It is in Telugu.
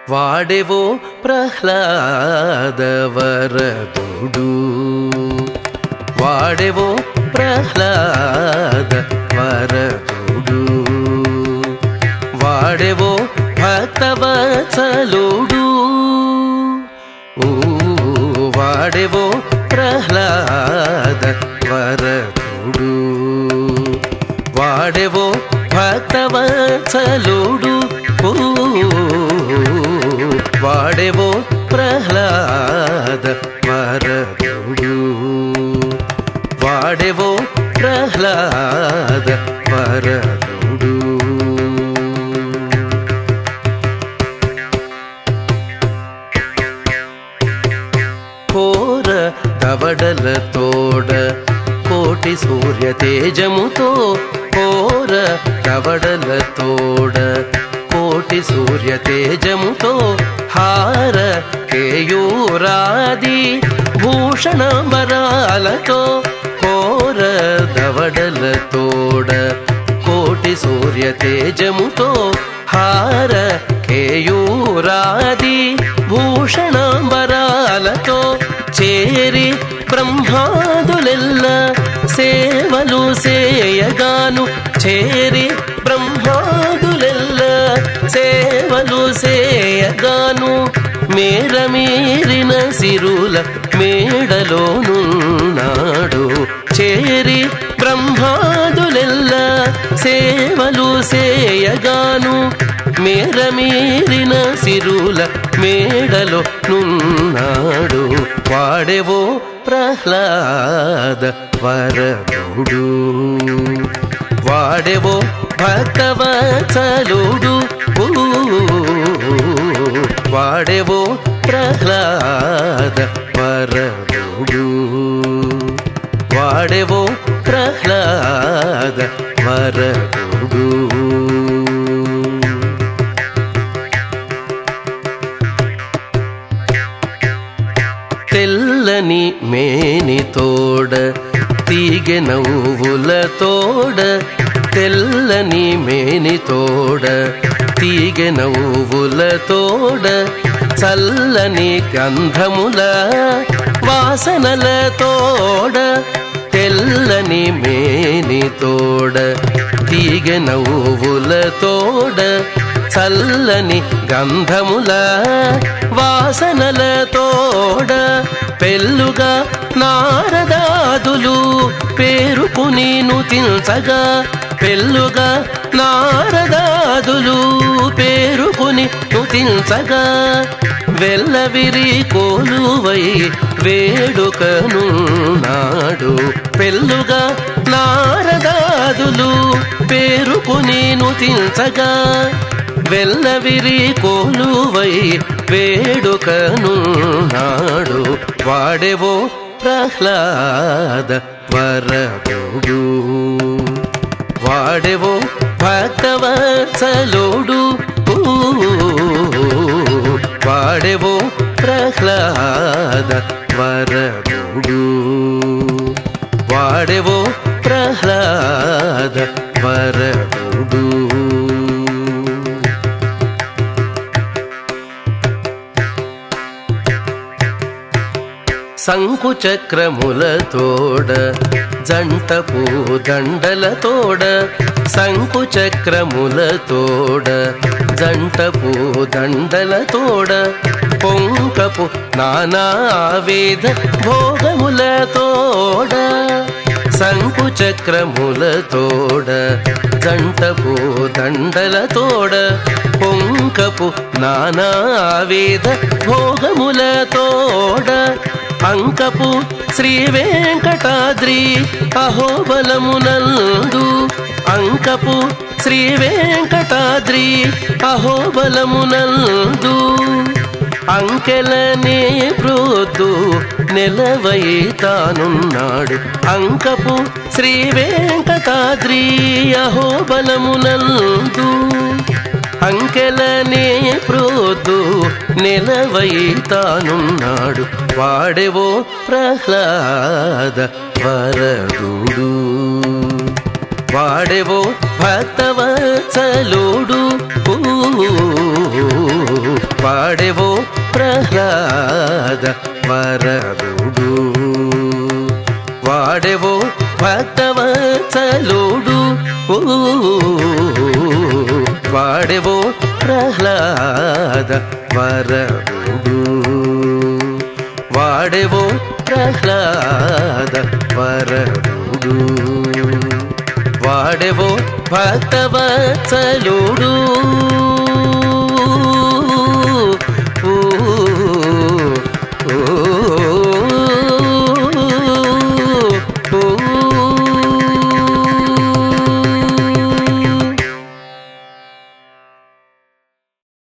వాడెవో ప్రహ్లాదవరదుడు వాడెవో ప్రహ్లాద వరదుడు వాడెవో భక్తవత్సలుడు ఊ, వాడెవో ప్రహ్లాద వరదుడు వాడెవో భక్తవత్సలుడు ఊ, వాడెవో ప్రహ్లాద వరదుడు వాడెవో ప్రహ్లాద వరదుడు కోర దవడల తోడ కోటి సూర్య తేజముతో కోర దవడల తోడ కోటి సూర్య తేజముతో హార కేయూరాది భూషణంబరాలతో కోర దవడల తోడ కోటి సూర్య తేజముతో హార కేయూరాది భూషణంబరాలతో చేరి బ్రహ్మాదులెల్ల సేవలు సేయగాను చేరి బ్రహ్మాదులెల్ల సేవలు సేయగాను మేర మీరిన సిరుల మేడలోనున్నాడు చేరి బ్రహ్మాదులెల్ల సేవలు సేయగాను మేర మీరిన సిరుల మేడలో నున్నాడు వాడెవో ప్రహ్లాద వరదుడు వాడెవో భక్తవత్సలుడు ఊ, వాడెవో ప్రహ్లాద వరదుడు వాడెవో ప్రహ్లాద వరదుడు తెల్లని మేని తోడ తీగె నవ్వుల తోడ తెల్లని మేని తోడ తీగె నవ్వుల తోడ చల్లని గంధముల వాసనల తోడ తెల్లని మేని తోడ తీగె నవ్వుల తోడ చల్లని గంధముల వాసనల తోడ పెళ్ళుగా నారదాదులు పేరుకుని నుతించగా పెళ్ళుగా నారదాదులు పేరుకుని నుతించగా వెల్లవిరి కోలువై వేడుకను నాడు పెళ్ళుగా నారదాదులు పేరుకుని నుతించగా వెల్లవిరి కోలువై వేడుకను నాడు వాడెవో ప్రహ్లాద వరదుడు వాడెవో భక్తవత్సలుడు ఊ, వాడెవో ప్రహ్లాద వరదుడు వాడెవో ప్రహ్లాద వరదుడు శంకుచక్రముల తోడ జంటపు దండల తోడ శంకుచక్రముల తోడ జంటపు దండల తోడ పొంకపు నానావేద భోగముల తోడ శంకుచక్రముల తోడ జంటపు దండల తోడ పొంకపు నానావేద భోగముల తోడ అంకపు శ్రీ వెంకటాద్రి అహోబలమునందు అంకపు శ్రీ వెంకటాద్రి అహోబలమునందు అంకెలనే ప్రొద్దు నెలవై తానున్నాడు అంకపు శ్రీ వెంకటాద్రి అహోబలమునందు అంకెలనే ప్రొద్దు నెలవై తానున్నాడు వాడెవో ప్రహ్లాద వరదుడు వాడెవో భక్తవత్సలుడు ఊ, వాడెవో ప్రహ్లాద వరదుడు వాడెవో భక్తవత్సలుడు ఊ, వాడెవో ప్రహ్లాద వరదుడు వాడెవో ప్రహ్లాద వరదుడు వాడెవో భక్తవత్సలుడు